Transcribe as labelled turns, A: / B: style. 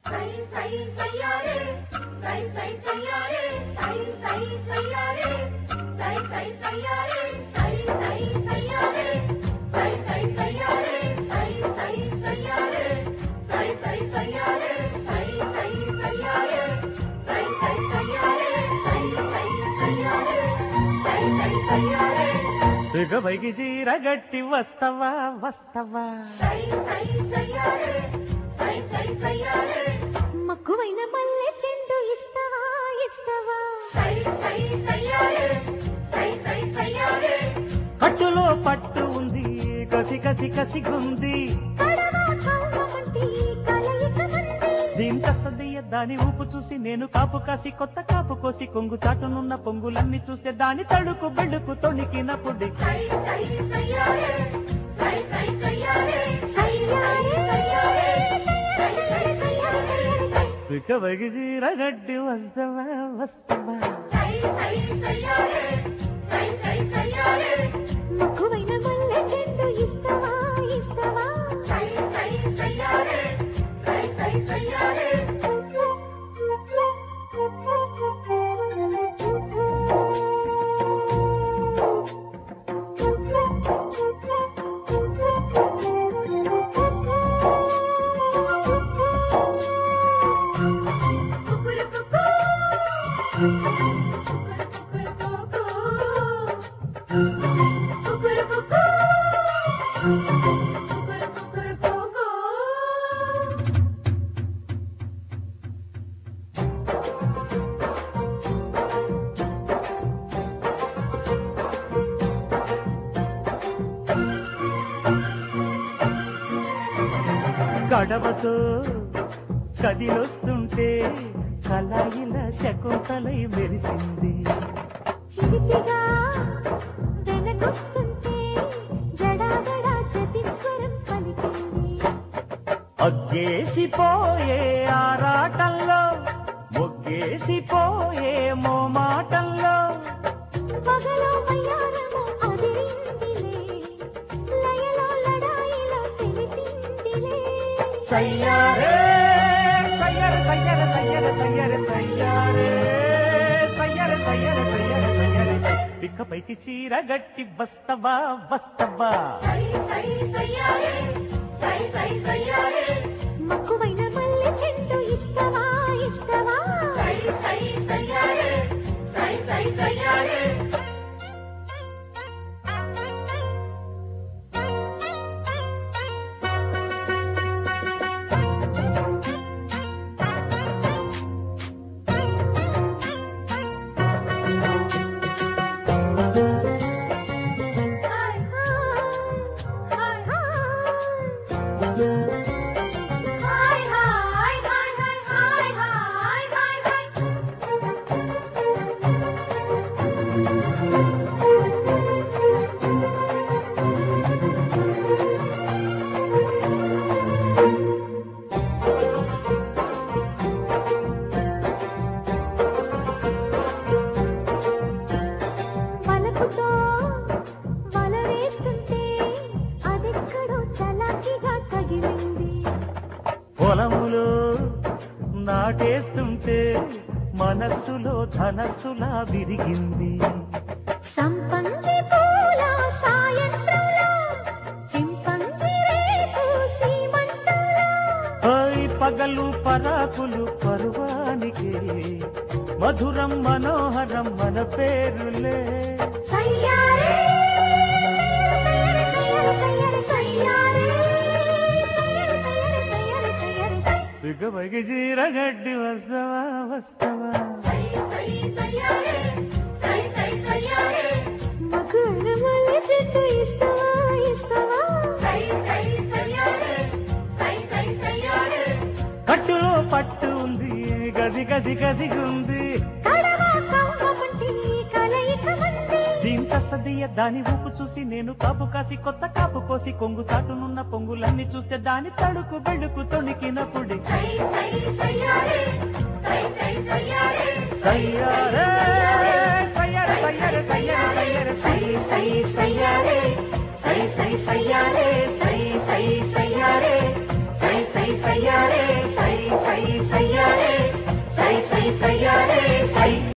A: సై సై సయ్యారే సై సై సయ్యారే సై సై సయ్యారే సై సై సయ్యారే సై సై సయ్యారే సై సై సయ్యారే సై సై సయ్యారే సై సై సయ్యారే సై సై సయ్యారే సై సై సయ్యారే సై సై సయ్యారే సై సై సయ్యారే
B: ఇక పైకి చీర గట్టి వస్తవా వస్తవా
A: సై సై సయ్యారే సై సై సయ్యారే
C: మక్కువైన మల్లె చెండు ఇస్తవా ఇస్తవా
A: సై సై సయ్యారే సై సై సయ్యారే
B: కట్టులో పట్టు ఉంది కసి కసి కసిగుంది
C: కడవా కవ్వమంటి కలయిక మంది
B: దీంతసదయ్య దాని ఊపు చూసి నేను కాపు కాసి కొత్త కాపు కోసి కొంగు చాటునున్న పొంగులన్నీ చూస్తే దాని తడుకు బెడుకు తొణికినప్పుడు
A: సై సై సయ్యారే సై సై సయ్యారే
C: సయ్యారే
A: సై సై సయ్యారే సై
B: ఇక పైకి చీర గట్టి వస్తవా వస్తవా
A: సై సై సయ్యారే సై సై సయ్యారే
C: మక్కువైన మల్లె చెండు ఇస్తవా ఇస్తవా
A: సై సై సయ్యారే సై సై సయ్యారే కుకురు కుకు కుకురు కుకు కుకురు కుకు కుకురు కుకురు కుకు
B: గడవతో కదిలొస్తుంటే కలాయిల శకుంతలై మెరిసింది
C: చిలిపిగా వెనకొస్తుంటే జడాగడా చతిస్వరం పలికింది
B: అగ్గేసిపోయే ఆరాటంలో మొగ్గేసిపోయే మోమాటంలో
C: పగలో వయ్యారము అదిరిందిలే లయలో లడాయిలో తెలిసిందిలే
B: సయ్యారే సయ్యర సయ్యర సయ్యర సయ్యర సయ్యారే సయ్యర సయ్యర సయ్యర సయ్యర ఇకపైకి చీర గట్టి వస్తవా వస్తవా
A: సై సై సయ్యారే సై సై సయ్యారే
C: మక్కువైన మల్లె చెండు ఇస్తవా ఇస్తవా
A: సై సై సయ్యారే సై సై సయ్యారే
C: హాయ్ హాయ్ హాయ్
A: హాయ్ హాయ్ హాయ్ హాయ్ హాయ్ హాయ్ హాయ్
C: పలుకుతో వల వేస్తుంటే అదెక్కడో చలాకిగా తగిలింది
B: పొలములో నాటేస్తుంటే మనస్సులో ధనస్సులా విరిగింది
C: సంపంగి పూల సాయంత్రంలో చింపంగి రేపు సీమంతంలో
B: ఓయ్ పగలు పరాకులు పర్వానికే మధురం మనోహరం మన పేరులే
C: సయ్యారే సయ్యారే సయ్యారే సయ్యారే సయ్యారే సయ్యారే సయ్యారే సయ్యారే
B: ఇక పైకి చీరగడ్డి వస్తవా వస్తవా
A: సై సై సయ్యారే సై సై సయ్యారే
C: మగువైన మల్లె చెట్టు ఇస్తవా ఇస్తవా
A: సై సై సయ్యారే సై సై సయ్యారే
B: కట్టులో పట్టు ఉంది గసి గసి గసిగుంది
C: కడవా కవ్వమంటి కలయిక మంది
B: దీంత సదియ దాని ఊపు చూసి నేను కాపు కాసి కొత్త కాపు కోసి కొంగు చాటునున్న పొంగులన్నీ చూస్తే దాని తడుకు బెడుకు తొణికినప్పుడు
A: సై సై సయ్యారే సై సై సయ్యారే
B: సయ్యారే సయ్యారే సయ్యారే సయ్యారే సయ్యారే సై సై సయ్యారే సై సై సయ్యారే సై సై సయ్యారే సై సై సయ్యారే సై సై సై